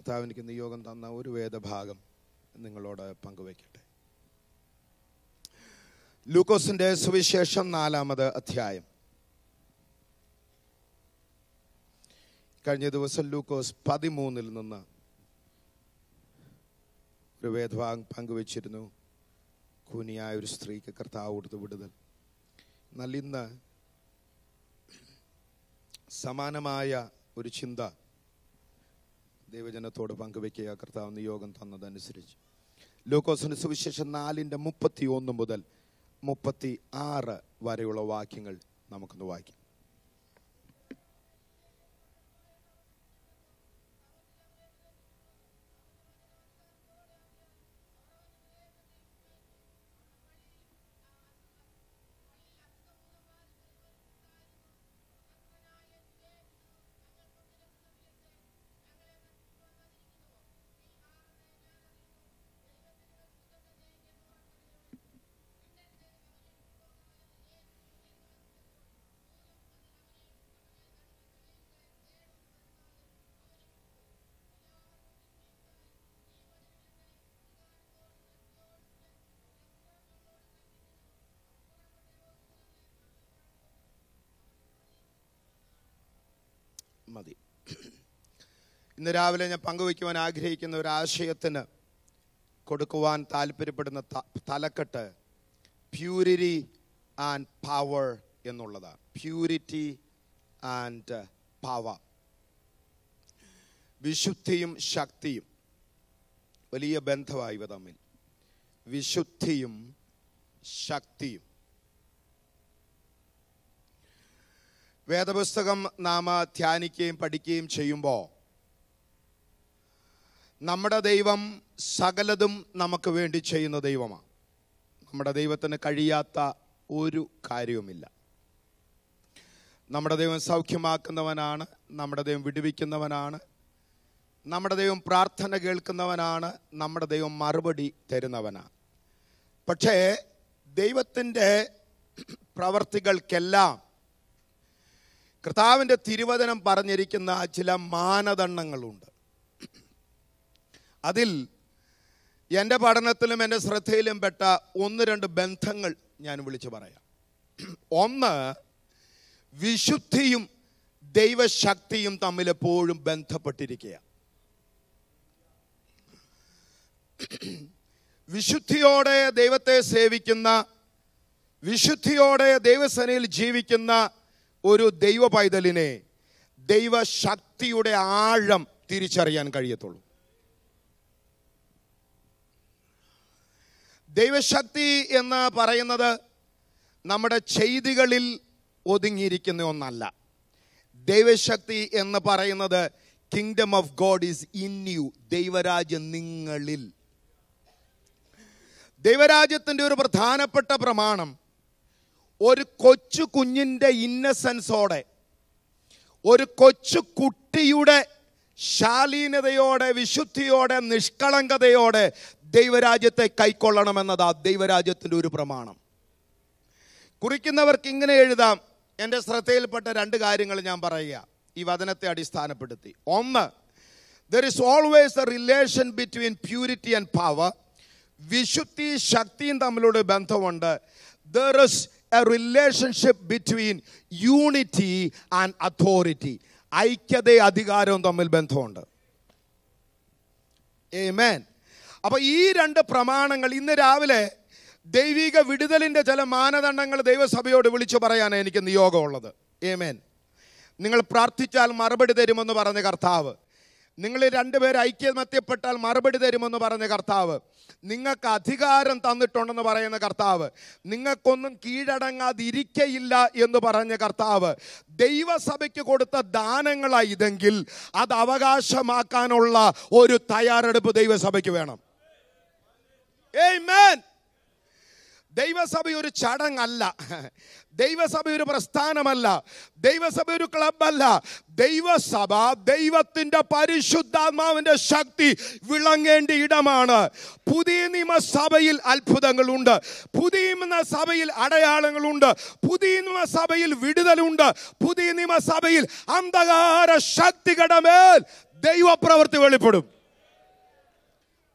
കർത്താവ് എനിക്ക് നിയോഗം തന്ന ഒരു വേദഭാഗം നിങ്ങളോട് പങ്കുവയ്ക്കട്ടെ ലൂക്കോസിന്റെ സുവിശേഷം നാലാമത് അധ്യായം കഴിഞ്ഞ ദിവസം ലൂക്കോസ് പതിമൂന്നിൽ നിന്ന് ഒരു വേദഭാഗം പങ്കുവച്ചിരുന്നു കൂനിയായ ഒരു സ്ത്രീക്ക് കർത്താവ് കൊടുത്ത് വിടുതൽ എന്നാൽ ഇന്ന് സമാനമായ ഒരു ചിന്ത ദൈവജനത്തോട് പങ്കുവെക്കുക കർത്താവ് നിയോഗം തന്നതനുസരിച്ച് ലൂക്കോസിന്റെ സുവിശേഷം നാലിൻ്റെ മുപ്പത്തി ഒന്ന് മുതൽ മുപ്പത്തി ആറ് വരെയുള്ള വാക്യങ്ങൾ നമുക്കൊന്ന് വായിക്കാം മതി ഇന്ന് രാവിലെ ഞാൻ പങ്കുവയ്ക്കുവാൻ ആഗ്രഹിക്കുന്ന ഒരു ആശയത്തിന് കൊടുക്കുവാൻ താല്പര്യപ്പെടുന്ന ത- തലക്കെട്ട് പ്യൂരിറ്റി ആൻഡ് പവർ എന്നുള്ളതാണ് പ്യൂരിറ്റി ആൻഡ് പവർ വിശുദ്ധിയും ശക്തിയും വലിയ ബന്ധമായി ഇവ തമ്മിൽ വിശുദ്ധിയും ശക്തിയും വേദപുസ്തകം നാം ധ്യാനിക്കുകയും പഠിക്കുകയും ചെയ്യുമ്പോൾ നമ്മുടെ ദൈവം സകലതും നമുക്ക് വേണ്ടി ചെയ്യുന്ന ദൈവമാണ് നമ്മുടെ ദൈവത്തിന് കഴിയാത്ത ഒരു കാര്യവുമില്ല നമ്മുടെ ദൈവം സൗഖ്യമാക്കുന്നവനാണ് നമ്മുടെ ദൈവം വിടുവിക്കുന്നവനാണ് നമ്മുടെ ദൈവം പ്രാർത്ഥന കേൾക്കുന്നവനാണ് നമ്മുടെ ദൈവം മറുപടി തരുന്നവനാണ് പക്ഷേ ദൈവത്തിൻ്റെ പ്രവർത്തികൾക്കെല്ലാം കർത്താവിൻ്റെ തിരുവചനം പറഞ്ഞിരിക്കുന്ന ചില മാനദണ്ഡങ്ങളുണ്ട് അതിൽ എൻ്റെ പഠനത്തിലും എൻ്റെ ശ്രദ്ധയിലും പെട്ട ഒന്ന് രണ്ട് ബന്ധങ്ങൾ ഞാൻ വിളിച്ചു പറയാം ഒന്ന് വിശുദ്ധിയും ദൈവശക്തിയും തമ്മിൽ എപ്പോഴും ബന്ധപ്പെട്ടിരിക്കുക വിശുദ്ധിയോടെ ദൈവത്തെ സേവിക്കുന്ന വിശുദ്ധിയോടെ ദൈവസേനയിൽ ജീവിക്കുന്ന ഒരു ദൈവ പൈതലിനെ ദൈവശക്തിയുടെ ആഴം തിരിച്ചറിയാൻ കഴിയത്തുള്ളൂ ദൈവശക്തി എന്ന് പറയുന്നത് നമ്മുടെ ചെയ്തികളിൽ ഒതുങ്ങിയിരിക്കുന്ന ഒന്നല്ല ദൈവശക്തി എന്ന് പറയുന്നത് kingdom of God is in you ദൈവരാജ്യം നിങ്ങളിൽ ദൈവരാജ്യത്തിൻ്റെ ഒരു പ്രധാനപ്പെട്ട പ്രമാണം ഒരു കൊച്ചു കുഞ്ഞിൻ്റെ ഇന്നസെൻസോടെ ഒരു കൊച്ചു കുട്ടിയുടെ ശാലീനതയോടെ വിശുദ്ധിയോടെ നിഷ്കളങ്കതയോടെ ദൈവരാജ്യത്തെ കൈക്കൊള്ളണമെന്നതാ ദൈവരാജ്യത്തിൻ്റെ ഒരു പ്രമാണം കുറിക്കുന്നവർക്ക് ഇങ്ങനെ എഴുതാം എൻ്റെ ശ്രദ്ധയിൽപ്പെട്ട രണ്ട് കാര്യങ്ങൾ ഞാൻ പറയുക ഈ വചനത്തെ അടിസ്ഥാനപ്പെടുത്തി ഒന്ന് there is always a relation between purity and power വിശുദ്ധി ശക്തിയും തമ്മിലുള്ള ബന്ധമുണ്ട് there is a relationship between unity and authority ഐക്യതയും അധികാരവും തമ്മിൽ ബന്ധമുണ്ട് ഏമേൻ അപ്പൊ ഈ രണ്ട് പ്രമാണങ്ങൾ ഇന്ന് രാവിലെ ദൈവിക വിടുതലിന്റെ ചില മാനദണ്ഡങ്ങൾ ദൈവസഭയോട് വിളിച്ചു പറയാനാണ് എനിക്ക് നിയോഗമുള്ളത് ഏമേൻ നിങ്ങൾ പ്രാർത്ഥിച്ചാൽ മറുപടി തരുമെന്ന് പറഞ്ഞ കർത്താവ് നിങ്ങൾ രണ്ടുപേർ ഐക്യമത്യപ്പെട്ടാൽ മറുപടി തരുമെന്ന് പറഞ്ഞ കർത്താവ് നിങ്ങൾക്ക് അധികാരം തന്നിട്ടുണ്ടെന്ന് പറയുന്ന കർത്താവ് നിങ്ങൾക്കൊന്നും കീഴടങ്ങാതിരിക്കയില്ല എന്ന് പറഞ്ഞ കർത്താവ് ദൈവസഭയ്ക്ക് കൊടുത്ത ദാനങ്ങളായി ഇതെങ്കിൽ അത് അവകാശമാക്കാനുള്ള ഒരു തയ്യാറെടുപ്പ് ദൈവസഭയ്ക്ക് വേണം Amen. ദൈവസഭ ഒരു ചടങ്ങല്ല ദൈവസഭ ഒരു പ്രസ്ഥാനമല്ല ദൈവസഭ ഒരു ക്ലബല്ല ദൈവസഭ ദൈവത്തിന്റെ പരിശുദ്ധാത്മാവിന്റെ ശക്തി വിളങ്ങേണ്ട ഇടമാണ് പുതിയ നിയമസഭയിൽ അത്ഭുതങ്ങളുണ്ട് പുതിയ നിയമസഭയിൽ അടയാളങ്ങളുണ്ട് പുതിയ നിയമസഭയിൽ വിടുതലുണ്ട് പുതിയ നിയമസഭയിൽ അന്ധകാര ശക്തികളുടെ മേൽ ദൈവപ്രവൃത്തി വെളിപ്പെടും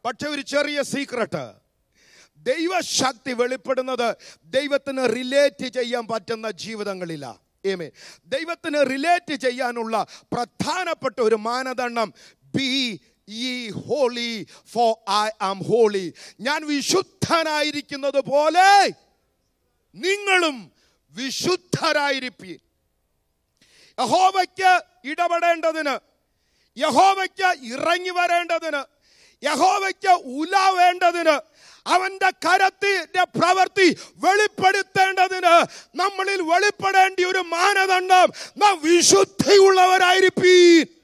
പക്ഷെ ഒരു ചെറിയ സീക്രട്ട് ദൈവശക്തി വെളിപ്പെടുന്നത് ദൈവത്തിന് റിലേറ്റ് ചെയ്യാൻ പറ്റുന്ന ജീവിതങ്ങളില്ല ഏമേ ദൈവത്തിന് റിലേറ്റ് ചെയ്യാനുള്ള പ്രധാനപ്പെട്ട ഒരു മാനദണ്ഡം be ye holy for I am holy ഞാൻ വിശുദ്ധനായിരിക്കുന്നത് പോലെ നിങ്ങളും വിശുദ്ധരായിരിപ്പീൻ യഹോവയ്ക്ക് ഇടപെടേണ്ടതിന് യഹോവയ്ക്ക് ഇറങ്ങി വരേണ്ടതിന് യഹോവയ്ക്ക് ഉലാവേണ്ടതിന് അവന്റെ കരത്തിന്റെ പ്രവൃത്തി വെളിപ്പെടുത്തേണ്ടതിന് നമ്മളിൽ വെളിപ്പെടേണ്ട ഒരു മാനദണ്ഡം നാം വിശുദ്ധിയുള്ളവരായിരിപ്പീൻ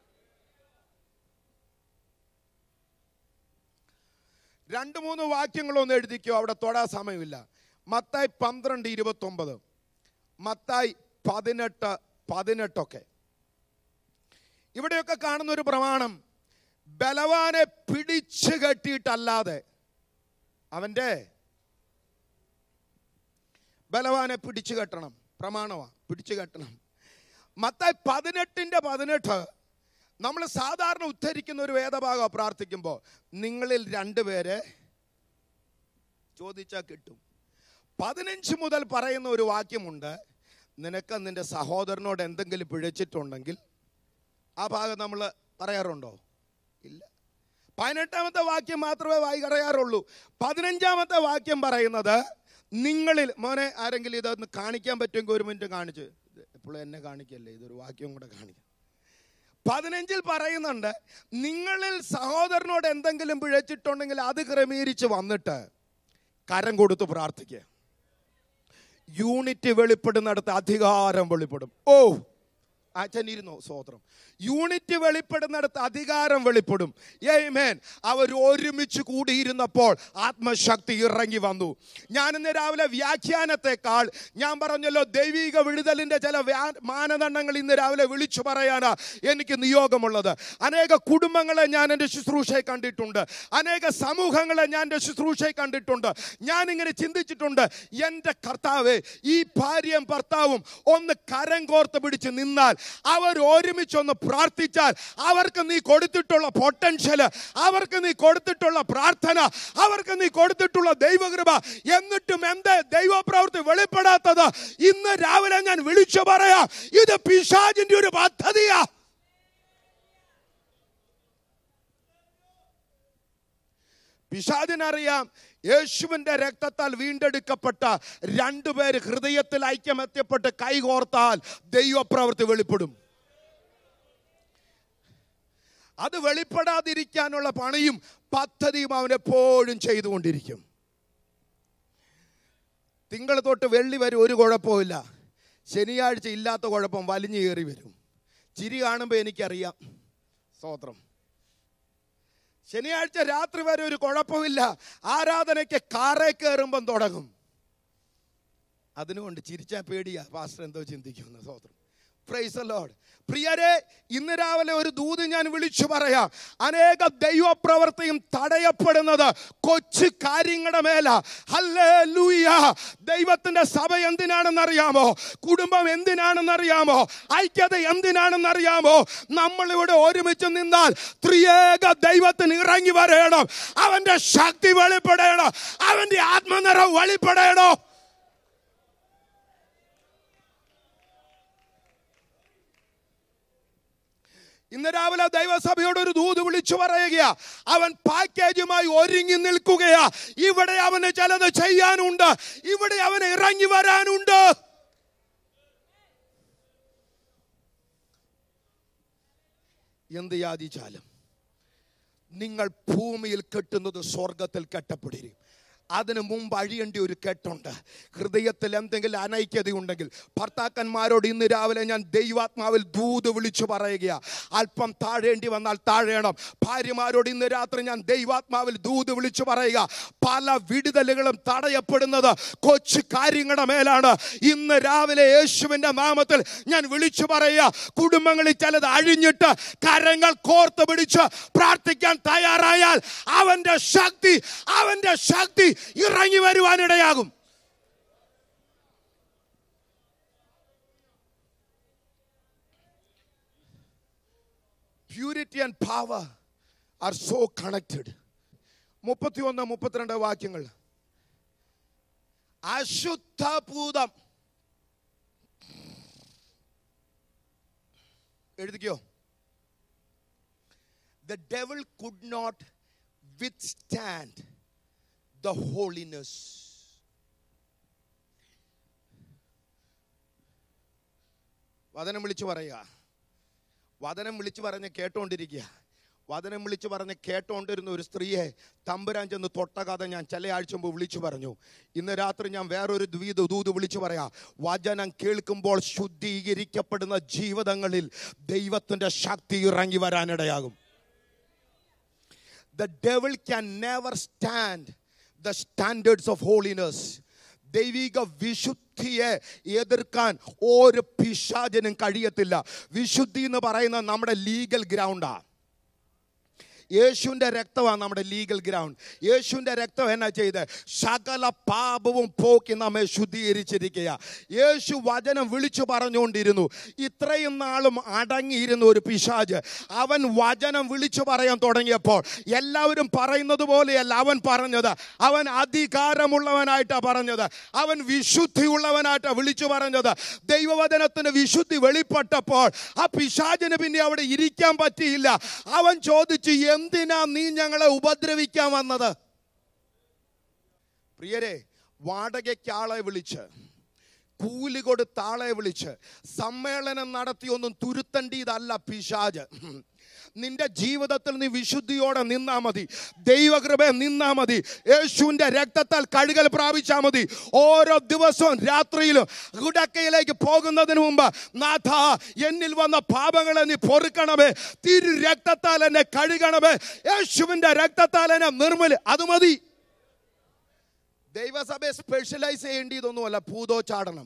രണ്ട് മൂന്ന് വാക്യങ്ങളൊന്നും എഴുതിക്കോ അവിടെ തൊടാൻ സമയമില്ല മത്തായി പന്ത്രണ്ട് ഇരുപത്തി ഒമ്പത് മത്തായി പതിനെട്ട് പതിനെട്ടൊക്കെ ഇവിടെയൊക്കെ കാണുന്ന ഒരു പ്രമാണം ബലവാനെ പിടിച്ചു കെട്ടിയിട്ടല്ലാതെ അവൻ്റെ ബലവാനെ പിടിച്ചു കെട്ടണം പ്രമാണമാ പിടിച്ചു കെട്ടണം മത്തായി പതിനെട്ടിൻ്റെ പതിനെട്ട് നമ്മൾ സാധാരണ ഉദ്ധരിക്കുന്ന ഒരു വേദഭാഗം പ്രാർത്ഥിക്കുമ്പോൾ നിങ്ങളിൽ രണ്ടുപേരെ ചോദിച്ചാൽ കിട്ടും പതിനഞ്ച് മുതൽ പറയുന്ന ഒരു വാക്യമുണ്ട് നിനക്ക് നിന്റെ സഹോദരനോട് എന്തെങ്കിലും പിഴച്ചിട്ടുണ്ടെങ്കിൽ ആ ഭാഗം നമ്മൾ പറയാറുണ്ടോ ഇല്ല പതിനെട്ടാമത്തെ വാക്യം മാത്രമേ വായി പറയാറുള്ളൂ പതിനഞ്ചാമത്തെ വാക്യം പറയുന്നത് നിങ്ങളിൽ മോനെ ആരെങ്കിലും ഇതൊന്ന് കാണിക്കാൻ പറ്റുമെങ്കിൽ ഒരു മിനിറ്റ് കാണിച്ച് എപ്പോഴും എന്നെ കാണിക്കല്ലേ ഇതൊരു വാക്യം കൂടെ കാണിക്കാം പതിനഞ്ചിൽ പറയുന്നുണ്ട് നിങ്ങളിൽ സഹോദരനോട് എന്തെങ്കിലും പിഴച്ചിട്ടുണ്ടെങ്കിൽ അത് ക്രമീകരിച്ച് വന്നിട്ട് കരം കൊടുത്ത് പ്രാർത്ഥിക്കുക യൂണിറ്റ് വെളിപ്പെടുന്നിടത്ത് അധികാരം വെളിപ്പെടും ഓ അച്ഛൻ ഇരുന്നോ സ്വോത്രം യൂണിറ്റ് വെളിപ്പെടുന്നിടത്ത് അധികാരം വെളിപ്പെടും ഏമേൻ അവർ ഒരുമിച്ച് കൂടിയിരുന്നപ്പോൾ ആത്മശക്തി ഇറങ്ങി വന്നു ഞാൻ ഇന്ന് രാവിലെ വ്യാഖ്യാനത്തെക്കാൾ ഞാൻ പറഞ്ഞല്ലോ ദൈവിക വിടുതലിന്റെ ചില വ്യാ- മാനദണ്ഡങ്ങൾ ഇന്ന് രാവിലെ വിളിച്ചു പറയാനാ എനിക്ക് നിയോഗമുള്ളത് അനേക കുടുംബങ്ങളെ ഞാൻ എൻ്റെ ശുശ്രൂഷയെ കണ്ടിട്ടുണ്ട് അനേക സമൂഹങ്ങളെ ഞാൻ എൻ്റെ ശുശ്രൂഷയെ കണ്ടിട്ടുണ്ട് ഞാൻ ഇങ്ങനെ ചിന്തിച്ചിട്ടുണ്ട് എൻ്റെ കർത്താവ് ഈ ഭാര്യയും ഭർത്താവും ഒന്ന് കരം കോർത്ത് പിടിച്ച് നിന്നാൽ അവർ ഒരുമിച്ചൊന്ന് പ്രാർത്ഥിച്ചാൽ അവർക്ക് നീ കൊടുത്തിട്ടുള്ള പൊട്ടൻഷ്യൽ അവർക്ക് നീ കൊടുത്തിട്ടുള്ള പ്രാർത്ഥന അവർക്ക് നീ കൊടുത്തിട്ടുള്ള ദൈവകൃപ എന്നിട്ടും എന്ത് ദൈവപ്രവൃത്തി വെളിപ്പെടാത്തത് ഇന്ന് രാവിലെ ഞാൻ വിളിച്ചു പറയാം ഇത് പിശാചിന്റെ ഒരു പദ്ധതിയാ പിശാദിനറിയാം യേശുവിന്റെ രക്തത്താൽ വീണ്ടെടുക്കപ്പെട്ട രണ്ടുപേര് ഹൃദയത്തിൽ ഐക്യമെത്തിയപ്പെട്ട് കൈകോർത്താൽ ദൈവപ്രവൃത്തി വെളിപ്പെടും അത് വെളിപ്പെടാതിരിക്കാനുള്ള പണിയും പദ്ധതിയും അവൻ എപ്പോഴും ചെയ്തുകൊണ്ടിരിക്കും തിങ്കൾ തൊട്ട് വെള്ളി വരെ ഒരു കുഴപ്പമില്ല ശനിയാഴ്ച ഇല്ലാത്ത കുഴപ്പം വലിഞ്ഞു കയറി വരും ചിരി കാണുമ്പോൾ എനിക്കറിയാം സ്തോത്രം ശനിയാഴ്ച രാത്രി വരെ ഒരു കുഴപ്പമില്ല ആരാധനയ്ക്ക് കാറേ കയറുമ്പം തുടങ്ങും അതിനുകൊണ്ട് ചിരിച്ചാ പേടിയാ പാസ്റ്റർ എന്തോ ചിന്തിക്കുന്നു സ്വോത്രം പ്രൈസ് ലോഡ് പ്രിയരെ ഇന്ന് രാവിലെ ഒരു ദൂത് ഞാൻ വിളിച്ചു പറയാം അനേക ദൈവപ്രവൃത്തിയും തടയപ്പെടുന്നത് കൊച്ചു കാര്യങ്ങളുടെ മേല ഹല്ലേലൂയ ദൈവത്തിന്റെ സഭ എന്തിനാണെന്നറിയാമോ കുടുംബം എന്തിനാണെന്നറിയാമോ ഐക്യത എന്തിനാണെന്നറിയാമോ നമ്മളിവിടെ ഒരുമിച്ച് നിന്നാൽ ത്രിയേക ദൈവത്തിന് ഇറങ്ങി വരയണം അവന്റെ ശക്തി വെളിപ്പെടണം അവന്റെ ആത്മനിറം വെളിപ്പെടണം ഇന്ന് രാവിലെ ദൈവസഭയോട് ഒരു ദൂത് വിളിച്ചു പറയുകയാ അവൻ പാക്കേജുമായി ഒരുങ്ങി നിൽക്കുകയാ ഇവിടെ അവന് ചിലത് ചെയ്യാനുണ്ട് ഇവിടെ അവന് ഇറങ്ങി വരാനുണ്ട് എന്ത് യാചിച്ചാലും നിങ്ങൾ ഭൂമിയിൽ കെട്ടുന്നത് സ്വർഗത്തിൽ കെട്ടപ്പെടിരും അതിന് മുമ്പ് അഴിയേണ്ട ഒരു കെട്ടുണ്ട് ഹൃദയത്തിൽ എന്തെങ്കിലും അനൈക്യതയുണ്ടെങ്കിൽ ഭർത്താക്കന്മാരോട് ഇന്ന് രാവിലെ ഞാൻ ദൈവാത്മാവിൽ ദൂത് വിളിച്ചു പറയുകയാ അല്പം താഴേണ്ടി വന്നാൽ താഴേണം ഭാര്യമാരോട് ഇന്ന് രാത്രി ഞാൻ ദൈവാത്മാവിൽ ദൂത് വിളിച്ചു പറയുക പല വിടുതലുകളും തടയപ്പെടുന്നത് കൊച്ചു കാര്യങ്ങളുടെ മേലാണ് ഇന്ന് രാവിലെ യേശുവിൻ്റെ നാമത്തിൽ ഞാൻ വിളിച്ചു പറയുക കുടുംബങ്ങളിൽ ചിലത് അഴിഞ്ഞിട്ട് കരങ്ങൾ കോർത്ത് പിടിച്ച് പ്രാർത്ഥിക്കാൻ തയ്യാറായാൽ അവന്റെ ശക്തി അവന്റെ ശക്തി ഇറങ്ങി വരുവാനിടയാകും Purity and power are so connected. മുപ്പത്തിയൊന്ന് മുപ്പത്തിരണ്ട് വാക്യങ്ങൾ അശുദ്ധഭൂതം എഴുതിക്കോ the devil could not withstand the holiness. വചനം വിളിച്ചു പറയുക വചനം വിളിച്ചു പറഞ്ഞ് കേട്ടോണ്ടിരിക്കുക വചനം വിളിച്ചു പറഞ്ഞ് കേട്ടോണ്ടിരുന്ന ഒരു സ്ത്രീയെ തമ്പുരാൻ ചെന്ന് തൊട്ട കഥ ഞാൻ ചില ആഴ്ച മുമ്പ് വിളിച്ചു പറഞ്ഞു ഇന്ന് രാത്രി ഞാൻ വേറൊരു ദ്വീത് ദൂത് വിളിച്ചു പറയാം വചനം കേൾക്കുമ്പോൾ ശുദ്ധീകരിക്കപ്പെടുന്ന ജീവിതങ്ങളിൽ ദൈവത്തിൻ്റെ ശക്തി ഇറങ്ങി വരാനിടയാകും the devil can never stand the standards of holiness ദൈവിക വിശുദ്ധിയെ എതിർക്കാൻ ഒരു പിശാചിനും കഴിയത്തില്ല വിശുദ്ധി എന്ന് പറയുന്നത് നമ്മുടെ ലീഗൽ ഗ്രൗണ്ടാ യേശുവിൻ്റെ രക്തമാണ് നമ്മുടെ ലീഗൽ ഗ്രൗണ്ട് യേശുവിൻ്റെ രക്തം എന്നാ ചെയ്ത് സകല പാപവും പോക്കി നമ്മെ ശുദ്ധീകരിച്ചിരിക്കുക യേശു വചനം വിളിച്ചു പറഞ്ഞുകൊണ്ടിരുന്നു ഇത്രയും നാളും അടങ്ങിയിരുന്ന ഒരു പിശാജ് അവൻ വചനം വിളിച്ചു പറയാൻ തുടങ്ങിയപ്പോൾ എല്ലാവരും പറയുന്നത് പോലെയല്ല അവൻ പറഞ്ഞത് അവൻ അധികാരമുള്ളവനായിട്ടാണ് പറഞ്ഞത് അവൻ വിശുദ്ധിയുള്ളവനായിട്ടാണ് വിളിച്ചു പറഞ്ഞത് ദൈവവചനത്തിന് വിശുദ്ധി വെളിപ്പെട്ടപ്പോൾ ആ പിശാചിന് പിന്നെ അവിടെ ഇരിക്കാൻ പറ്റിയില്ല അവൻ ചോദിച്ചു എന്തിനാ നീ ഞങ്ങളെ ഉപദ്രവിക്കാൻ വന്നത് പ്രിയരെ വാടകയ്ക്ക് ആളെ വിളിച്ച് കൂലി കൊടുത്ത് ആളെ വിളിച്ച് സമ്മേളനം നടത്തിയൊന്നും തുരുത്തണ്ടിയതല്ല പിശാജ് നിന്റെ ജീവിതത്തിൽ നീ വിശുദ്ധിയോടെ നിന്നാ മതി ദൈവകൃപ നിന്നാ മതി യേശുവിന്റെ രക്തത്താൽ കഴുകൽ പ്രാപിച്ചാ മതി ഓരോ ദിവസവും രാത്രിയിലും കുടക്കയിലേക്ക് പോകുന്നതിന് മുമ്പ് നാഥ എന്നിൽ വന്ന പാപങ്ങളെ നീ പൊറുക്കണമേ തിരു രക്തത്താൽ എന്നെ കഴുകണമേ യേശുവിന്റെ രക്തത്താൽ എന്നെ നിർമ്മല് അത് മതി ദൈവസഭയെ സ്പെഷ്യലൈസ് ചെയ്യേണ്ടിയതൊന്നുമല്ല പൂതോ ചാടണം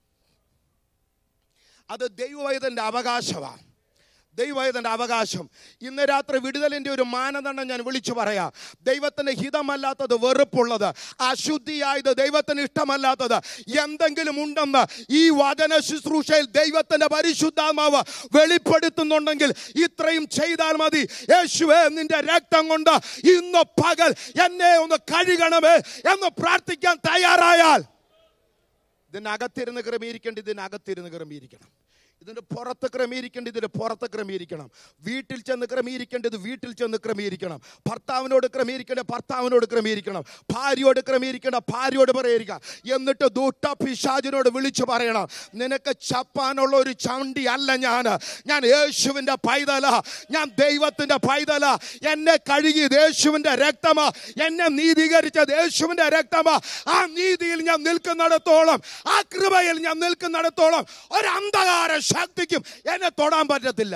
അത് ദൈവവൈതന്റെ അവകാശമാണ് ദൈവവൈതന്റെ അവകാശം ഇന്ന് രാത്രി വിടുതലിന്റെ ഒരു മാനദണ്ഡം ഞാൻ വിളിച്ചു പറയാം ദൈവത്തിന് ഹിതമല്ലാത്തത് വെറുപ്പുള്ളത് അശുദ്ധിയായത് ദൈവത്തിന് ഇഷ്ടമല്ലാത്തത് എന്തെങ്കിലും ഉണ്ടെന്ന് ഈ വചന ശുശ്രൂഷയിൽ ദൈവത്തിന്റെ പരിശുദ്ധാത്മാവ് വെളിപ്പെടുത്തുന്നുണ്ടെങ്കിൽ ഇത്രയും ചെയ്താൽ മതി യേശുവേ നിന്റെ രക്തം കൊണ്ട് ഇന്ന് പകൽ എന്നെ ഒന്ന് കഴുകണമേ എന്ന് പ്രാർത്ഥിക്കാൻ തയ്യാറായാൽ ഇതിനകത്തിരുന്ന് ക്രമീകരിക്കേണ്ട ഇതിനകത്തിരുന്ന് ക്രമീകരിക്കണം ഇതിൻ്റെ പുറത്ത് ക്രമീകരിക്കേണ്ട ഇതിൻ്റെ പുറത്ത് ക്രമീകരിക്കണം വീട്ടിൽ ചെന്ന് ക്രമീകരിക്കേണ്ടത് വീട്ടിൽ ചെന്ന് ക്രമീകരിക്കണം ഭർത്താവിനോട് ക്രമീകരിക്കേണ്ട ഭർത്താവിനോട് ക്രമീകരിക്കണം ഭാര്യയോട് ക്രമീകരിക്കേണ്ട ഭാര്യയോട് പറയുക എന്നിട്ട് ദൂട്ട പിശാചിനോട് വിളിച്ചു പറയണം നിനക്ക് ചപ്പാനുള്ള ഒരു ചണ്ടി അല്ല ഞാൻ ഞാൻ യേശുവിൻ്റെ പൈതല ഞാൻ ദൈവത്തിൻ്റെ പൈതല എന്നെ കഴുകിയത് യേശുവിൻ്റെ രക്തമാ എന്നെ നീതീകരിച്ചത് യേശുവിൻ്റെ രക്തമാ ആ നീതിയിൽ ഞാൻ നിൽക്കുന്നിടത്തോളം ആ കൃപയിൽ ഞാൻ നിൽക്കുന്നിടത്തോളം ഒരു അന്ധകാര ശക്തിക്കും എന്നെ തൊടാൻ പറ്റത്തില്ല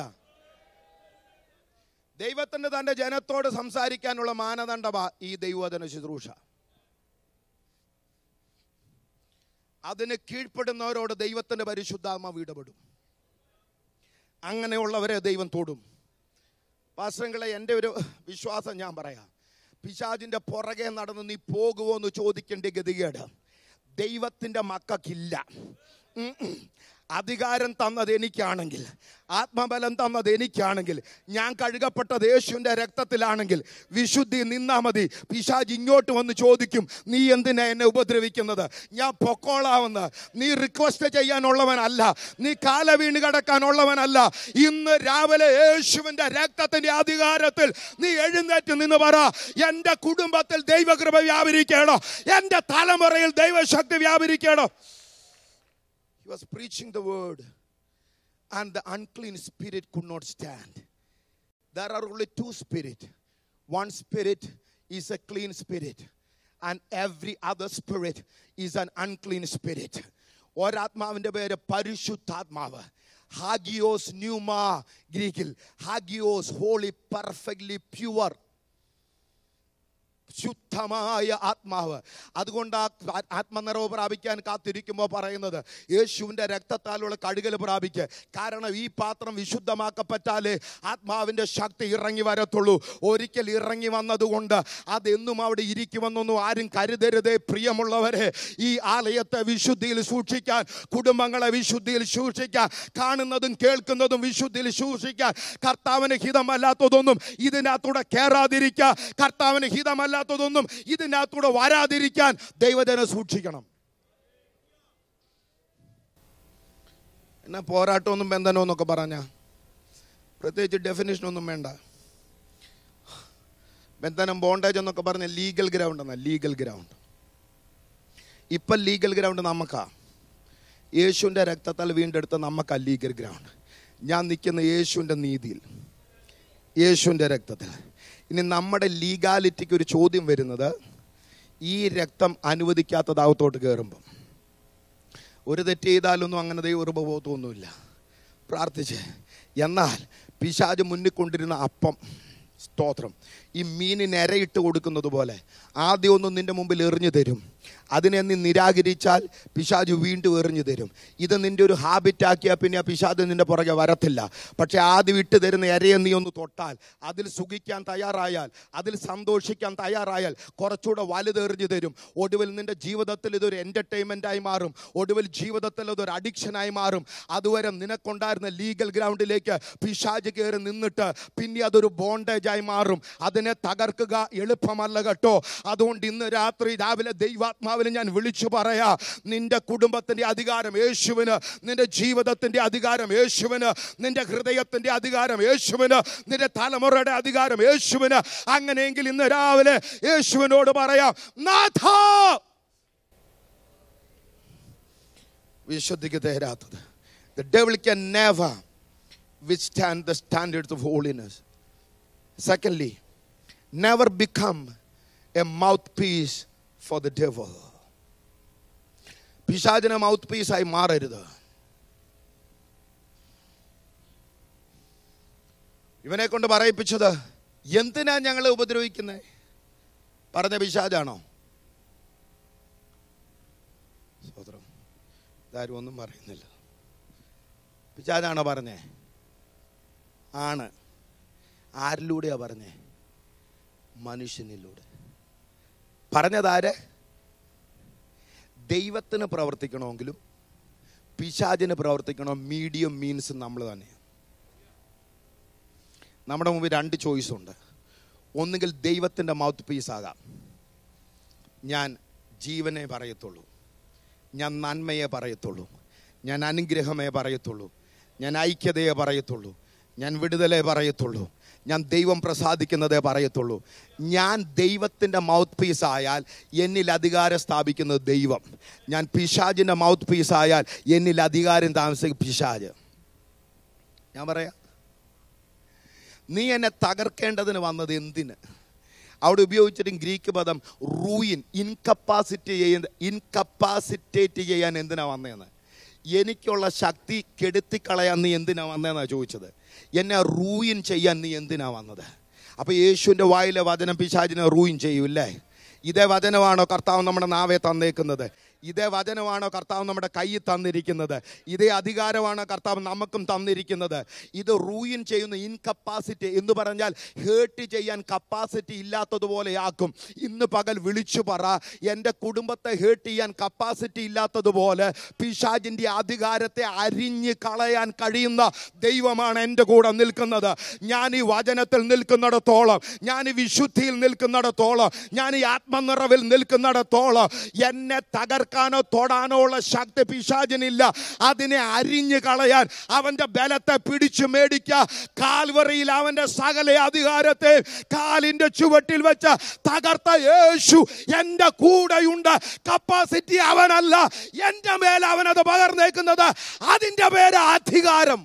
ദൈവത്തിന് തന്റെ ജനത്തോട് സംസാരിക്കാനുള്ള മാനദണ്ഡമാ ഈ ദൈവവചന ശുശ്രൂഷ അതിന് കീഴ്പ്പെടുന്നവരോട് ദൈവത്തിന്റെ പരിശുദ്ധാത്മാവ് ഇടപെടും അങ്ങനെയുള്ളവരെ ദൈവം തൊടും പാശ്രങ്ങളെ എൻ്റെ ഒരു വിശ്വാസം ഞാൻ പറയാം പിശാജിന്റെ പുറകെ നടന്ന് നീ പോകുമോ എന്ന് ചോദിക്കേണ്ട ഗതികേട് ദൈവത്തിൻ്റെ മക്കൾക്കില്ല ഉം ഉം. അധികാരം തന്നത് എനിക്കാണെങ്കിൽ ആത്മബലം തന്നത് എനിക്കാണെങ്കിൽ ഞാൻ കഴുകപ്പെട്ടത് യേശുവിൻ്റെ രക്തത്തിലാണെങ്കിൽ വിശുദ്ധി നിന്നാ മതി പിശാജ് ഇങ്ങോട്ട് വന്ന് ചോദിക്കും നീ എന്തിനാ എന്നെ ഉപദ്രവിക്കുന്നത് ഞാൻ പൊക്കോളാമെന്ന് നീ റിക്വസ്റ്റ് ചെയ്യാനുള്ളവനല്ല നീ കാല വീണ് കിടക്കാനുള്ളവനല്ല ഇന്ന് രാവിലെ യേശുവിൻ്റെ രക്തത്തിൻ്റെ അധികാരത്തിൽ നീ എഴുന്നേറ്റ് നിന്ന് പറ എൻ്റെ കുടുംബത്തിൽ ദൈവകൃപ വ്യാപരിക്കണം എൻ്റെ തലമുറയിൽ ദൈവശക്തി വ്യാപരിക്കണം He was preaching the word, and the unclean spirit could not stand. There are only two spirits. One spirit is a clean spirit, and every other spirit is an unclean spirit. ഒരാത്മാവിൻ്റെ പേര് പരിശുദ്ധാത്മാവ് ഹാഗിയോസ് ന്യൂമ ഗ്രീക്കിൽ ഹാഗിയോസ് holy perfectly pure ശുദ്ധ ശുദ്ധമായ ആത്മാവ് അതുകൊണ്ട് ആ ആത്മനിറവ് പ്രാപിക്കാൻ കാത്തിരിക്കുമ്പോൾ പറയുന്നത് യേശുവിൻ്റെ രക്തത്താലുള്ള കഴുകൽ പ്രാപിക്കുക കാരണം ഈ പാത്രം വിശുദ്ധമാക്കപ്പെട്ടാലേ ആത്മാവിൻ്റെ ശക്തി ഇറങ്ങി വരത്തുള്ളൂ ഒരിക്കൽ ഇറങ്ങി വന്നതുകൊണ്ട് അതെന്നും അവിടെ ഇരിക്കുമെന്നൊന്നും ആരും കരുതരുതേ പ്രിയമുള്ളവരെ ഈ ആലയത്തെ വിശുദ്ധിയിൽ സൂക്ഷിക്കാൻ കുടുംബങ്ങളെ വിശുദ്ധിയിൽ സൂക്ഷിക്കാൻ കാണുന്നതും കേൾക്കുന്നതും വിശുദ്ധിയിൽ സൂക്ഷിക്കാൻ കർത്താവിന് ഹിതമല്ലാത്തതൊന്നും ഇതിനകത്തൂടെ കയറാതിരിക്കാൻ കർത്താവിന് ഹിതമല്ലാത്തതൊന്നും ഇതിനകത്തൂടെ വരാതിരിക്കാൻ ദൈവജനം സൂക്ഷിക്കണം എന്നാ പോരാട്ടമൊന്നും ബന്ധനോ എന്നൊക്കെ പറഞ്ഞ പ്രത്യേകിച്ച് ഡെഫിനേഷൻ ഒന്നും വേണ്ട ബന്ധനം ബോണ്ടേജ് എന്നൊക്കെ പറഞ്ഞ ലീഗൽ ഗ്രൗണ്ട് എന്നാ ലീഗൽ ഗ്രൗണ്ട് ഇപ്പം ലീഗൽ ഗ്രൗണ്ട് നമുക്കാ യേശുവിൻ്റെ രക്തത്താൽ വീണ്ടെടുത്ത നമുക്കാ ലീഗൽ ഗ്രൗണ്ട് ഞാൻ നിൽക്കുന്ന യേശുവിൻ്റെ നീതിയിൽ യേശുവിൻ്റെ രക്തത്തിൽ ഇനി നമ്മുടെ ലീഗാലിറ്റിക്ക് ഒരു ചോദ്യം വരുന്നത് ഈ രക്തം അനുവദിക്കാത്തതാകത്തോട്ട് കയറുമ്പം ഒരു തെറ്റ് ചെയ്താലൊന്നും അങ്ങനെ ദൈവബോധമൊന്നുമില്ല പ്രാർത്ഥിച്ച് എന്നാൽ പിശാജ് മുന്നിൽ കൊണ്ടിരുന്ന അപ്പം സ്തോത്രം ഈ മീനിന് ഇരയിട്ട് കൊടുക്കുന്നത് പോലെ ആദ്യം ഒന്നും നിന്റെ മുമ്പിൽ എറിഞ്ഞു തരും അതിനെ നീ നിരാകരിച്ചാൽ പിശാജ് വീണ്ടും എറിഞ്ഞു തരും ഇത് നിന്റെ ഒരു ഹാബിറ്റ് ആക്കിയാൽ പിന്നെ ആ പിശാജ് നിന്റെ പുറകെ വരത്തില്ല പക്ഷെ ആദ്യം ഇട്ട് തരുന്ന ഇരയെ നീ ഒന്ന് തൊട്ടാൽ അതിൽ സുഖിക്കാൻ തയ്യാറായാൽ അതിൽ സന്തോഷിക്കാൻ തയ്യാറായാൽ കുറച്ചുകൂടെ വലുതെറിഞ്ഞു തരും ഒടുവിൽ നിന്റെ ജീവിതത്തിൽ ഇതൊരു എൻ്റർടൈൻമെൻറ്റായി മാറും ഒടുവിൽ ജീവിതത്തിൽ ഇതൊരു അഡിക്ഷനായി മാറും അതുവരെ നിനക്കുണ്ടായിരുന്ന ലീഗൽ ഗ്രൗണ്ടിലേക്ക് പിശാജ് കയറി നിന്നിട്ട് പിന്നെ അതൊരു ബോണ്ടേജായി മാറും അതിനെ തകർക്കുക എളുപ്പമല്ല കേട്ടോ അതുകൊണ്ട് ഇന്ന് രാത്രി രാവിലെ ദൈവാത്മാവിന് ഞാൻ വിളിച്ചു പറയാ നിന്റെ കുടുംബത്തിന്റെ അധികാരം യേശുവിന് നിന്റെ ജീവിതത്തിന്റെ അധികാരം യേശുവിന് നിന്റെ ഹൃദയത്തിന്റെ അധികാരം യേശുവിന് നിന്റെ തലമുറയുടെ അധികാരം യേശുവിന് അങ്ങനെയെങ്കിൽ ഇന്ന് രാവിലെ യേശുവിനോട് പറയാം നാഥ വിശുദ്ധിക്ക് തേരാത്തത് The devil can never withstand the standards of holiness. Secondly, never become a mouthpiece for the devil. പിശാചിനെ മൗത്ത് പീസായി മാറരുത് ഇവനെ കൊണ്ട് പറയിപ്പിച്ചത് എന്തിനാ ഞങ്ങളെ ഉപദ്രവിക്കുന്നത് പറഞ്ഞ പിശാജാണോ സ്വതന്ത്രം ഇതാരും ഒന്നും പറയുന്നില്ല പിശാജാണോ പറഞ്ഞേ ആണ് ആരിലൂടെയാ പറഞ്ഞേ മനുഷ്യനിലൂടെ പറഞ്ഞതാര് ദൈവത്തിന് പ്രവർത്തിക്കണമെങ്കിലും പിശാചിന് പ്രവർത്തിക്കണം മീഡിയം മീൻസ് നമ്മൾ തന്നെ നമ്മുടെ മുമ്പിൽ രണ്ട് ചോയ്സ് ഉണ്ട് ഒന്നുകിൽ ദൈവത്തിൻ്റെ മൗത്ത് പീസ് ആകാം ഞാൻ ജീവനെ പറയത്തുള്ളൂ ഞാൻ നന്മയെ പറയത്തുള്ളൂ ഞാൻ അനുഗ്രഹമേ പറയത്തുള്ളൂ ഞാൻ ഐക്യതയെ പറയത്തുള്ളൂ ഞാൻ വിടുതലേ പറയത്തുള്ളൂ ഞാൻ ദൈവം പ്രസാദിക്കുന്നതേ പറയത്തുള്ളൂ ഞാൻ ദൈവത്തിൻ്റെ മൗത്ത് പീസ് ആയാൽ എന്നിൽ അധികാരം സ്ഥാപിക്കുന്നത് ദൈവം ഞാൻ പിശാജിൻ്റെ മൗത്ത് പീസ് ആയാൽ എന്നിൽ അധികാരം താമസിക്കും പിശാജ് ഞാൻ പറയാം നീ എന്നെ തകർക്കേണ്ടതിന് വന്നത് എന്തിന് അവിടെ ഉപയോഗിച്ചിട്ടും ഗ്രീക്ക് പദം റൂയിൻ ഇൻകപ്പാസിറ്റി ചെയ്യുന്ന ഇൻകപ്പാസിറ്റേറ്റ് ചെയ്യാൻ എന്തിനാ വന്നതെന്ന് എനിക്കുള്ള ശക്തി കെടുത്തിക്കളയാൻ നീ എന്തിനാ വന്നതെന്നാണ് ചോദിച്ചത് എന്നെ റൂയിൻ ചെയ്യാൻ നീ എന്തിനാ വന്നത് അപ്പോൾ യേശുവിൻ്റെ വായിലെ വചനം പിശാചിനെ റൂയിൻ ചെയ്യൂല്ലേ ഇതേ വചനമാണോ കർത്താവ് നമ്മുടെ നാവെ തന്നേക്കുന്നത് ഇതേ വചനമാണോ കർത്താവ് നമ്മുടെ കയ്യിൽ തന്നിരിക്കുന്നത് ഇതേ അധികാരമാണോ കർത്താവ് നമുക്കും തന്നിരിക്കുന്നത് ഇത് റൂയിൻ ചെയ്യുന്ന ഇൻകപ്പാസിറ്റി എന്ന് പറഞ്ഞാൽ ഹേർട്ട് ചെയ്യാൻ കപ്പാസിറ്റി ഇല്ലാത്തതുപോലെയാക്കും ഇന്ന് പകൽ വിളിച്ചു പറ എൻ്റെ കുടുംബത്തെ ഹേർട്ട് ചെയ്യാൻ കപ്പാസിറ്റി ഇല്ലാത്തതുപോലെ പിശാജിൻ്റെ അധികാരത്തെ അരിഞ്ഞ് കളയാൻ കഴിയുന്ന ദൈവമാണ് എൻ്റെ കൂടെ നിൽക്കുന്നത് ഞാൻ ഈ വചനത്തിൽ നിൽക്കുന്നിടത്തോളം ഞാൻ ഈ വിശുദ്ധിയിൽ നിൽക്കുന്നിടത്തോളം ഞാൻ ഈ ആത്മനിറവിൽ നിൽക്കുന്നിടത്തോളം എന്നെ തകർക്കാനോ തൊടാനോ ഉള്ള ശക്തി പിശാചിനില്ല അതിനെ അരിഞ്ഞു കളയാൻ അവന്റെ ബലത്തെ പിടിച്ചു മേടിക്കുക കാൽവറിയിൽ അവന്റെ സകല അധികാരത്തെ കാലിന്റെ ചുവട്ടിൽ വെച്ച് തകർത്ത യേശു എൻ്റെ കൂടെയുണ്ട് കപ്പാസിറ്റി അവനല്ല എൻ്റെ മേലെ അവനത് പകർന്നേക്കുന്നത് അതിൻ്റെ പേര് അധികാരം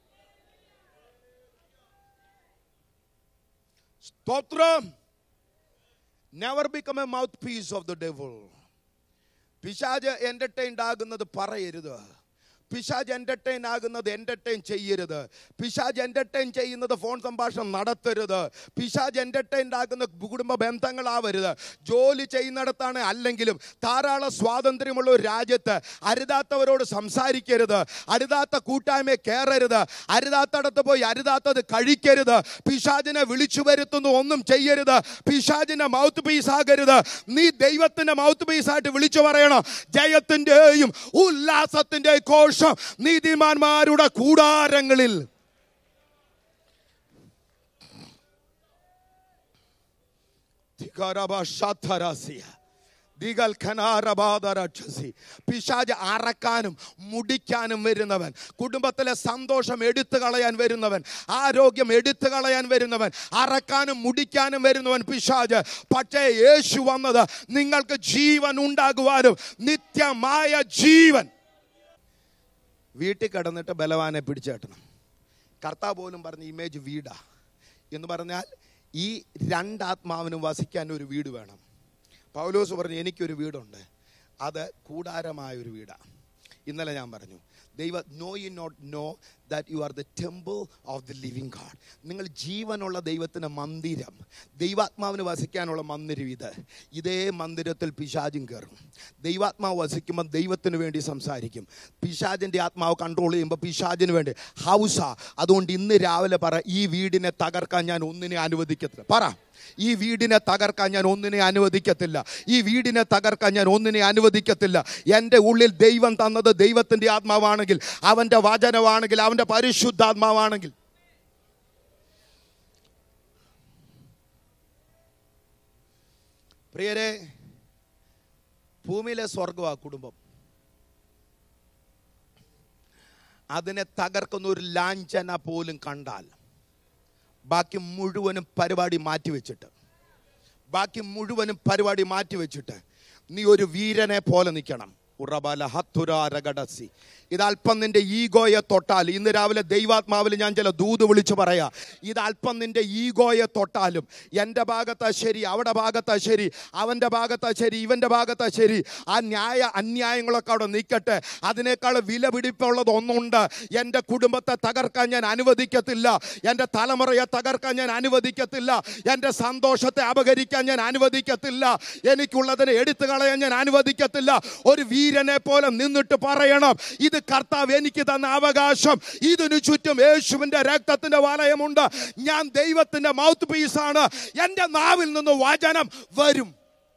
സ്തോത്രം never become a mouthpiece of the devil പിശാജ് എൻ്റർടൈൻഡ് ആകുന്നത് പറയരുത് പിശാജ് എൻ്റർടൈൻ ആകുന്നത് എൻ്റർടൈൻ ചെയ്യരുത് പിശാജ് എൻ്റർടൈൻ ചെയ്യുന്നത് ഫോൺ സംഭാഷണം നടത്തരുത് പിശാജ് എൻ്റർടൈൻ ആകുന്ന കുടുംബ ബന്ധങ്ങളാവരുത് ജോലി ചെയ്യുന്നിടത്താണ് അല്ലെങ്കിലും ധാരാളം സ്വാതന്ത്ര്യമുള്ള ഒരു രാജ്യത്ത് അരുതാത്തവരോട് സംസാരിക്കരുത് അരുതാത്ത കൂട്ടായ്മയെ കയറരുത് അരുതാത്തടത്ത് പോയി അരുതാത്തത് കഴിക്കരുത് പിശാജിനെ വിളിച്ചു വരുത്തുന്നു ഒന്നും ചെയ്യരുത് പിശാജിന്റെ മൗത്ത് പീസ് ആകരുത് നീ ദൈവത്തിന്റെ മൗത്ത് പീസ് ആയിട്ട് വിളിച്ചു പറയണം ജയത്തിന്റെയും ഉല്ലാസത്തിന്റെയും കോശം നീതിമാന്മാരുടെ കൂടാരങ്ങളിൽ ധികാരഭാഷാധരാസിയ. ദിഗൽ ഖനാരബാധരാക്ഷസി. പിശാച് അറക്കാനും മുടിക്കാനും വരുന്നവൻ കുടുംബത്തിലെ സന്തോഷം എടുത്തു കളയാൻ വരുന്നവൻ ആരോഗ്യം എടുത്തു കളയാൻ വരുന്നവൻ അറക്കാനും മുടിക്കാനും വരുന്നവൻ പിശാജ് പക്ഷേ യേശു വന്നത് നിങ്ങൾക്ക് ജീവൻ ഉണ്ടാകുവാനും നിത്യമായ ജീവൻ വീട്ടിൽ കിടന്നിട്ട് ബലവാനെ പിടിച്ചേട്ടണം കർത്താവ് പോലും പറഞ്ഞ ഇമേജ് വീടാ എന്ന് പറഞ്ഞാൽ ഈ രണ്ടാത്മാവിനും വസിക്കാൻ ഒരു വീട് വേണം പൗലോസ് പറഞ്ഞു എനിക്കൊരു വീടുണ്ട് അത് കൂടാരമായ ഒരു വീടാണ് ഇന്നലെ ഞാൻ പറഞ്ഞു ദൈവ know you not know that you are the temple of the living God നിങ്ങൾ ജീവനുള്ള ദൈവത്തിൻ്റെ മന്ദിരം ദൈവാത്മാവിന് വസിക്കാനുള്ള മന്ദിരം ഇത് ഇതേ മന്ദിരത്തിൽ പിശാചും കയറും ദൈവാത്മാവ് വസിക്കുമ്പോൾ ദൈവത്തിന് വേണ്ടി സംസാരിക്കും പിശാചിൻ്റെ ആത്മാവ് കൺട്രോൾ ചെയ്യുമ്പോൾ പിശാചിന് വേണ്ടി ഹൗസാ അതുകൊണ്ട് ഇന്ന് രാവിലെ പറ ഈ വീടിനെ തകർക്കാൻ ഞാൻ ഒന്നിനെ അനുവദിക്കത്തില്ല പറ ഈ വീടിനെ തകർക്കാൻ ഞാൻ ഒന്നിനെ അനുവദിക്കത്തില്ല ഈ വീടിനെ തകർക്കാൻ ഞാൻ ഒന്നിനെ അനുവദിക്കത്തില്ല എൻ്റെ ഉള്ളിൽ ദൈവം തന്നത് ദൈവത്തിൻ്റെ ആത്മാവാണെങ്കിൽ അവൻ്റെ വചനമാണെങ്കിൽ അവൻ്റെ പരിശുദ്ധാത്മാവാണെങ്കിൽ പ്രിയരെ ഭൂമിയിലെ സ്വർഗമാ കുടുംബം അതിനെ തകർക്കുന്ന ഒരു ലാഞ്ചന പോലും കണ്ടാൽ ബാക്കി മുഴുവനും പരിപാടി മാറ്റിവെച്ചിട്ട് ബാക്കി മുഴുവനും പരിപാടി മാറ്റിവെച്ചിട്ട് നീ ഒരു വീരനെ പോലെ നിൽക്കണം ഉറബല ഹത്തുരാരകടസി ഇത് അല്പം നിന്റെ ഈഗോയെ തൊട്ടാൽ ഇന്ന് രാവിലെ ദൈവാത്മാവിൽ ഞാൻ ചില ദൂത് വിളിച്ച് പറയാ ഇത് അല്പം നിന്റെ ഈഗോയെ തൊട്ടാലും എൻ്റെ ഭാഗത്താ ശരി അവിടെ ഭാഗത്താ ശരി അവൻ്റെ ഭാഗത്താ ശരി ഇവൻ്റെ ഭാഗത്താ ശരി ആ ന്യായ അന്യായങ്ങളൊക്കെ അവിടെ നിൽക്കട്ടെ അതിനേക്കാൾ വില പിടിപ്പുള്ളത് ഒന്നുണ്ട് എൻ്റെ കുടുംബത്തെ തകർക്കാൻ ഞാൻ അനുവദിക്കത്തില്ല എൻ്റെ തലമുറയെ തകർക്കാൻ ഞാൻ അനുവദിക്കത്തില്ല എൻ്റെ സന്തോഷത്തെ അപകരിക്കാൻ ഞാൻ അനുവദിക്കത്തില്ല എനിക്കുള്ളതിനെ എടുത്തു കളയാൻ ഞാൻ അനുവദിക്കത്തില്ല ഒരു വീരനെ പോലെ നിന്നിട്ട് പറയണം ഇത് കർത്താവ് എനിക്ക് തന്ന അവകാശം ഇതിനു ചുറ്റും യേശുവിന്റെ രക്തത്തിന്റെ വലയമുണ്ട് ഞാൻ ദൈവത്തിന്റെ മൗത്ത് പീസാണ് എൻ്റെ നാവിൽ നിന്ന് വചനം വരും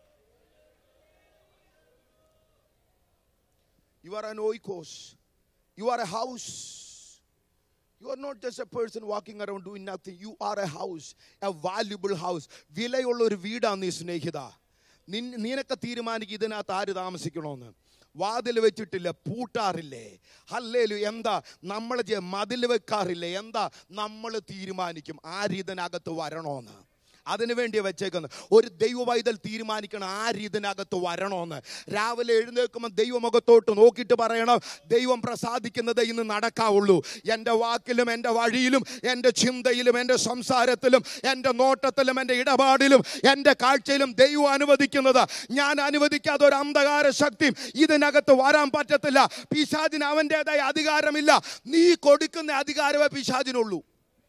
You are an oikos. You are a house. You are not just a person walking around doing nothing. You are a house, a valuable house. വിലയുള്ള ഒരു വീടാണ് നീ സ്നേഹിത നിൻ നിനക്ക് തീരുമാനിക്കും ഇതിനകത്ത് ആര് താമസിക്കണമെന്ന് വാതിൽ വെച്ചിട്ടില്ല പൂട്ടാറില്ലേ ഹല്ലേലു എന്താ നമ്മൾ മതിൽ വെക്കാറില്ലേ എന്താ നമ്മൾ തീരുമാനിക്കും ആര് ഇതിനകത്ത് വരണോന്ന് അതിനു വേണ്ടി വെച്ചേക്കുന്നത് ഒരു ദൈവവൈതൽ തീരുമാനിക്കണം ആര് ഇതിനകത്ത് വരണമെന്ന് രാവിലെ എഴുന്നേൽക്കുമ്പോൾ ദൈവമുഖത്തോട്ട് നോക്കിയിട്ട് പറയണം ദൈവം പ്രസാദിക്കുന്നത് ഇന്ന് നടക്കാവുള്ളൂ എൻ്റെ വാക്കിലും എൻ്റെ വഴിയിലും എൻ്റെ ചിന്തയിലും എൻ്റെ സംസാരത്തിലും എൻ്റെ നോട്ടത്തിലും എൻ്റെ ഇടപാടിലും എൻ്റെ കാഴ്ചയിലും ദൈവം അനുവദിക്കുന്നത് ഞാൻ അനുവദിക്കാത്ത ഒരു അന്ധകാര ശക്തിയും ഇതിനകത്ത് വരാൻ പറ്റത്തില്ല പിശാചിന് അവൻ്റെതായ അധികാരമില്ല നീ കൊടുക്കുന്ന അധികാരമേ പിശാചിനുള്ളൂ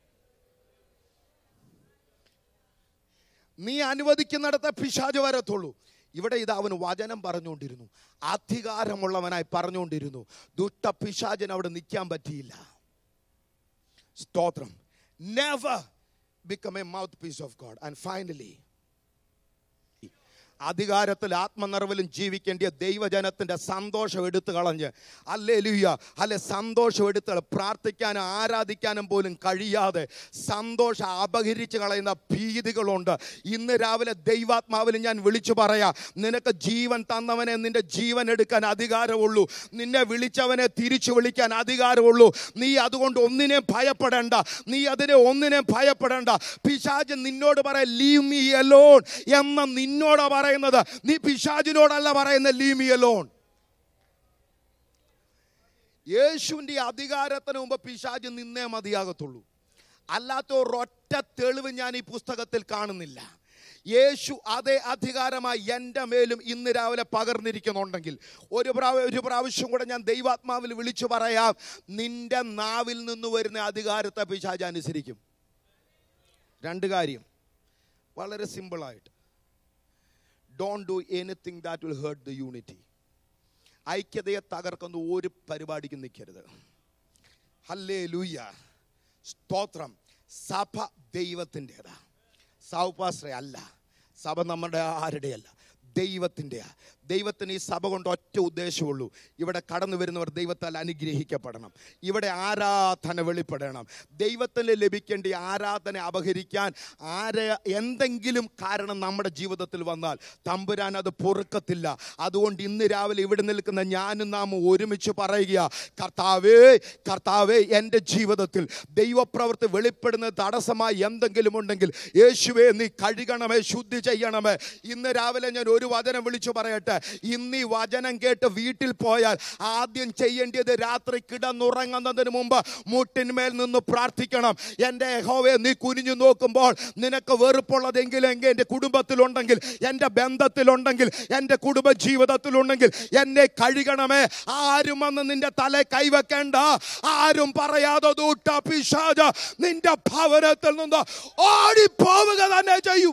നീ അനുവദിക്കുന്നിടത്തെ പിശാജ് വരത്തുള്ളൂ ഇവിടെ ഇത് അവൻ വചനം പറഞ്ഞുകൊണ്ടിരുന്നു അധികാരമുള്ളവനായി പറഞ്ഞുകൊണ്ടിരുന്നു ദുഷ്ട പിശാചിന് അവിടെ നിൽക്കാൻ പറ്റിയില്ല സ്തോത്രം never become a mouthpiece of God and finally അധികാരത്തിൽ ആത്മനിറവിലും ജീവിക്കേണ്ടിയ ദൈവജനത്തിന്റെ സന്തോഷം എടുത്തു കളഞ്ഞ് അല്ലേ ലുയ്യ അല്ലെ സന്തോഷം എടുത്ത് കള- പ്രാർത്ഥിക്കാനും ആരാധിക്കാനും പോലും കഴിയാതെ സന്തോഷം അപഹരിച്ച് കളയുന്ന ഭീതികളുണ്ട് ഇന്ന് രാവിലെ ദൈവാത്മാവിൽ ഞാൻ വിളിച്ചു പറയാ നിനക്ക് ജീവൻ തന്നവനെ നിന്റെ ജീവൻ എടുക്കാൻ അധികാരമുള്ളൂ നിന്നെ വിളിച്ചവനെ തിരിച്ചു വിളിക്കാൻ അധികാരമുള്ളൂ നീ അതുകൊണ്ട് ഒന്നിനെയും ഭയപ്പെടേണ്ട നീ അതിനെ ഒന്നിനെയും ഭയപ്പെടേണ്ട പിശാജ് നിന്നോട് പറയാ ലീവ് മീ അലോൺ എന്ന നിന്നോട് പറയുന്നത് നീ പിശാജിനോടല്ല പറയുന്ന ലീവ് മീ അലോൺ യേശുവിൻ്റെ അധികാരത്തിന് മുമ്പ് പിശാജ് നിന്നേ മതിയാകത്തുള്ളൂ അല്ലാത്ത ഒരൊറ്റ തെളിവ് ഞാൻ ഈ പുസ്തകത്തിൽ കാണുന്നില്ല യേശു അതേ അധികാരമായി എൻ്റെ മേലും ഇന്ന് രാവിലെ പകർന്നിരിക്കുന്നുണ്ടെങ്കിൽ ഒരു പ്രാവ ഒരു പ്രാവശ്യം കൂടെ ഞാൻ ദൈവാത്മാവിൽ വിളിച്ചു പറയാം നിന്റെ നാവിൽ നിന്ന് വരുന്ന അധികാരത്തെ പിശാച് അനുസരിക്കും രണ്ട് കാര്യം വളരെ സിമ്പിളായിട്ട് don't do anything that will hurt the unity ഐക്യതയെ തകർക്കുന്ന ഒരു പരിപാടിക്കും നിൽക്കരുത് ഹല്ലേ ലൂയ്യ സ്തോത്രം സഭ ദൈവത്തിൻ്റെതാ സൗപാശ്രയ അല്ല സഭ നമ്മുടെ ആരുടെയല്ല ദൈവത്തിൻ്റെയാ ദൈവത്തിന് ഈ സഭ കൊണ്ട് ഒറ്റ ഉദ്ദേശമുള്ളൂ ഇവിടെ കടന്നു വരുന്നവർ ദൈവത്താൽ അനുഗ്രഹിക്കപ്പെടണം ഇവിടെ ആരാധന വെളിപ്പെടണം ദൈവത്തിന് ലഭിക്കേണ്ട ഈ ആരാധന അപഹരിക്കാൻ ആരെ എന്തെങ്കിലും കാരണം നമ്മുടെ ജീവിതത്തിൽ വന്നാൽ തമ്പുരാൻ അത് പൊറുക്കത്തില്ല അതുകൊണ്ട് ഇന്ന് രാവിലെ ഇവിടെ നിൽക്കുന്ന ഞാനും നാം ഒരുമിച്ച് പറയുക കർത്താവേ കർത്താവേ എൻ്റെ ജീവിതത്തിൽ ദൈവപ്രവൃത്തി വെളിപ്പെടുന്ന തടസ്സമായി എന്തെങ്കിലും ഉണ്ടെങ്കിൽ യേശുവേ നീ കഴുകണമേ ശുദ്ധി ചെയ്യണമേ ഇന്ന് രാവിലെ ഞാൻ ഒരു വചനം വിളിച്ചു പറയട്ടെ ഇന്ന് ഈ വചനം കേട്ട് വീട്ടിൽ പോയാൽ ആദ്യം ചെയ്യേണ്ടത് രാത്രി കിടന്നുറങ്ങുന്നതിന് മുമ്പ് മുട്ടിന്മേൽ നിന്ന് പ്രാർത്ഥിക്കണം എൻ്റെ യഹോവയെ നീ കുനിഞ്ഞു നോക്കുമ്പോൾ നിനക്ക് വെറുപ്പുള്ളതെങ്കിലും എങ്കിൽ എൻ്റെ കുടുംബത്തിലുണ്ടെങ്കിൽ എൻ്റെ ബന്ധത്തിലുണ്ടെങ്കിൽ എൻ്റെ കുടുംബ ജീവിതത്തിലുണ്ടെങ്കിൽ എന്നെ കഴുകണമേ ആരും വന്ന് നിന്റെ തല കൈവെക്കേണ്ട ആരും പറയാതെ ദൂട്ട പിശാച നിന്റെ ഭവനത്തിൽ നിന്ന് ഓടിപ്പോവുക തന്നെ ചെയ്യും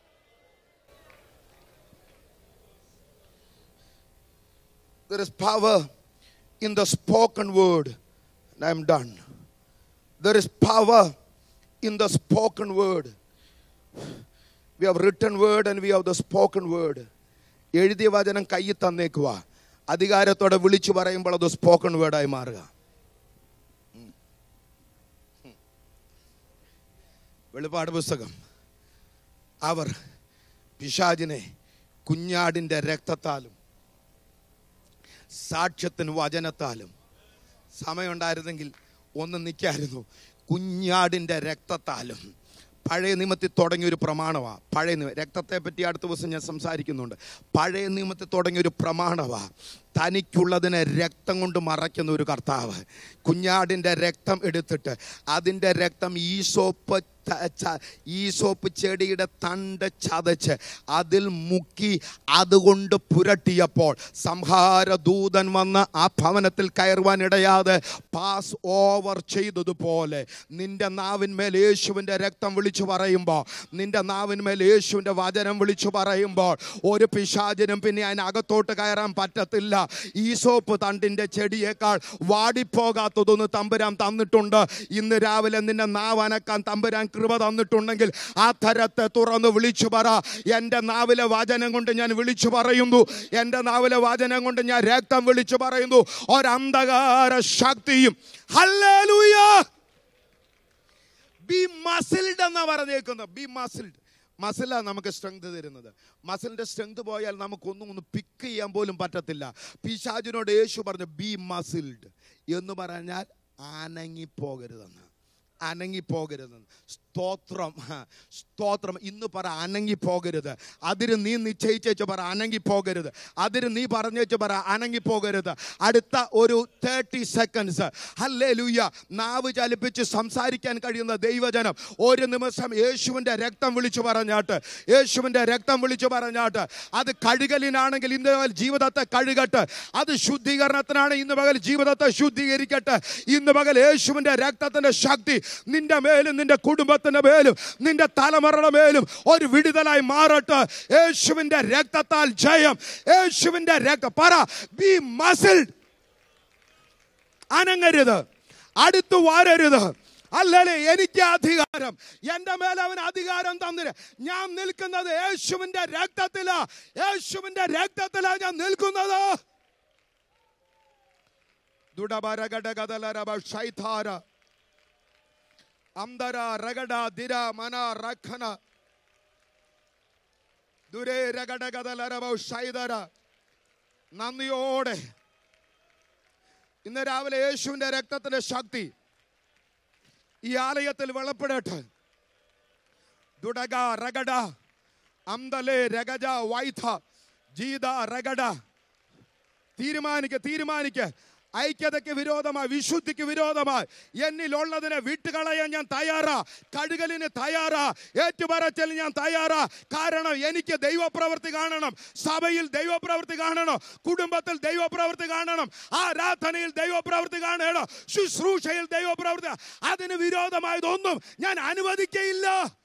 There is power in the spoken word. And I am done. There is power in the spoken word. We have written word and we have the spoken word. എഴുതിയ വചനം കയ്യിൽ തന്നേക്കുക അധികാരത്തോടെ വിളിച്ചു പറയുമ്പോൾ അത് സ്പോക്കൺ വേർഡായി മാറുക ഉം. ഉം. വെളിപ്പാട് പുസ്തകം അവർ പിശാചിനെ കുഞ്ഞാടിൻ്റെ രക്തത്താലും സാക്ഷ്യത്തിന് വചനത്താലും സമയമുണ്ടായിരുന്നെങ്കിൽ ഒന്ന് നിൽക്കായിരുന്നു കുഞ്ഞാടിൻ്റെ രക്തത്താലും പഴയ നിയമത്തിൽ തുടങ്ങിയ ഒരു പ്രമാണമാണ് പഴയ നിയമം രക്തത്തെ പറ്റി അടുത്ത ദിവസം ഞാൻ സംസാരിക്കുന്നുണ്ട് പഴയ നിയമത്തിൽ തുടങ്ങിയ ഒരു പ്രമാണമാണ് തനിക്കുള്ളതിനെ രക്തം കൊണ്ട് മറയ്ക്കുന്ന ഒരു കർത്താവ് കുഞ്ഞാടിൻ്റെ രക്തം എടുത്തിട്ട് അതിൻ്റെ രക്തം ഈസോപ്പ് ത- ച- ഈസോപ്പ് ചെടിയുടെ തണ്ട് ചതച്ച് അതിൽ മുക്കി അതുകൊണ്ട് പുരട്ടിയപ്പോൾ സംഹാര ദൂതൻ വന്ന് ആ ഭവനത്തിൽ കയറുവാൻ ഇടയാതെ പാസ് ഓവർ ചെയ്തതുപോലെ നിന്റെ നാവിന്മേൽ യേശുവിൻ്റെ രക്തം വിളിച്ചു പറയുമ്പോൾ നിന്റെ നാവിന്മേൽ യേശുവിൻ്റെ വചനം വിളിച്ചു പറയുമ്പോൾ ഒരു പിശാചിനും പിന്നെ അതിനകത്തോട്ട് കയറാൻ പറ്റത്തില്ല ഈസോപ്പ് തണ്ടിൻ്റെ ചെടിയേക്കാൾ വാടിപ്പോകാത്തതൊന്ന് തമ്പുരാൻ തന്നിട്ടുണ്ട് ഇന്ന് രാവിലെ നിന്റെ നാവ് അനക്കാൻ തമ്പുരാൻ കൃപ തന്നിട്ടുണ്ടെങ്കിൽ ആ തരത്തെ തുറന്ന് വിളിച്ചു പറ എൻ്റെ നാവിലെ വചനം കൊണ്ട് ഞാൻ വിളിച്ചു പറയുന്നു എൻ്റെ നാവിലെ വചനം കൊണ്ട് ഞാൻ രക്തം വിളിച്ചു പറയുന്നു ഒരന്ധകാര ശക്തിയും ഹല്ലേലൂയ ബി മസിൽഡ് എന്നാ പറഞ്ഞേക്കുന്നത് ബി മസിൽഡ് മസിലാണ് നമുക്ക് സ്ട്രെങ്ത് തരുന്നത് മസിലിന്റെ സ്ട്രെങ്ത് പോയാൽ നമുക്കൊന്നും ഒന്ന് പിക്ക് ചെയ്യാൻ പോലും പറ്റത്തില്ല പിശാചിനോട് യേശു പറഞ്ഞു ബി മസിൽഡ് എന്ന് പറഞ്ഞാൽ അനങ്ങിപ്പോകരുതെന്ന് അനങ്ങിപ്പോകരുതെന്ന് സ്തോത്രം സ്തോത്രം ഇന്ന് പറ അനങ്ങിപ്പോകരുത് അതിന് നീ നിശ്ചയിച്ചേച്ച് പറ അനങ്ങിപ്പോകരുത് അതിന് നീ പറഞ്ഞേച്ച് പറ അനങ്ങിപ്പോകരുത് അടുത്ത ഒരു തേർട്ടി സെക്കൻഡ്സ് ഹല്ലേ ലൂയ നാവ് ചലിപ്പിച്ച് സംസാരിക്കാൻ കഴിയുന്ന ദൈവജനം ഒരു നിമിഷം യേശുവിൻ്റെ രക്തം വിളിച്ചു പറഞ്ഞാട്ട് യേശുവിൻ്റെ രക്തം വിളിച്ചു പറഞ്ഞാട്ട് അത് കഴുകലിനാണെങ്കിൽ ഇന്ന് പകൽ ജീവിതത്തെ കഴുകട്ടെ അത് ശുദ്ധീകരണത്തിനാണ് ഇന്ന് പകൽ ജീവിതത്തെ ശുദ്ധീകരിക്കട്ടെ ഇന്ന് പകൽ യേശുവിൻ്റെ രക്തത്തിൻ്റെ ശക്തി നിന്റെ മേലും നിന്റെ കുടുംബത്തിന്റെ മേലും നിന്റെ തലമുറയുടെ മേലും ഒരു വിടുതലായി മാറട്ടെ യേശുവിൻ്റെ രക്തത്താൽ ജയം യേശുവിൻ്റെ രക്തം പറ ബി മസിൽഡ് അനങ്ങരുത് അടുത്തു വാരരുത് അല്ലല്ലേ എനിക്ക് അധികാരം എന്റെ മേലെ അവൻ അധികാരം തന്നില്ല ഞാൻ നിൽക്കുന്നത് യേശുവിന്റെ രക്തത്തിലാ യേശുവിന്റെ രക്തത്തിലാ ഞാൻ നിൽക്കുന്നത് ദുഡബരഗടഗദലരബ ശൈഥാര അന്തര രഗട ദിര മന റഖന ദുരേ രഗടഗദലരബ ശൈതര നന്ദിയോടെ ഇന്ന് രാവിലെ യേശുവിന്റെ രക്തത്തിന്റെ ശക്തി ഈ ആലയത്തിൽ വെളപ്പെടട്ടെ ദുടക രഗട അന്തലെ രഗജ വൈഥ ജീത രഗട തീരുമാനിക്ക തീരുമാനിക്ക ഐക്യതയ്ക്ക് വിരോധമായി വിശുദ്ധിക്ക് വിരോധമായി എന്നിലുള്ളതിനെ വിട്ടുകളയാൻ ഞാൻ തയ്യാറാ കഴുകലിന് തയ്യാറാ ഏറ്റുപറച്ചലിന് ഞാൻ തയ്യാറാ കാരണം എനിക്ക് ദൈവപ്രവൃത്തി കാണണം സഭയിൽ ദൈവപ്രവൃത്തി കാണണം കുടുംബത്തിൽ ദൈവപ്രവൃത്തി കാണണം ആരാധനയിൽ ദൈവപ്രവൃത്തി കാണണം ശുശ്രൂഷയിൽ ദൈവപ്രവൃത്തി അതിന് വിരോധമായതൊന്നും ഞാൻ അനുവദിക്കയില്ല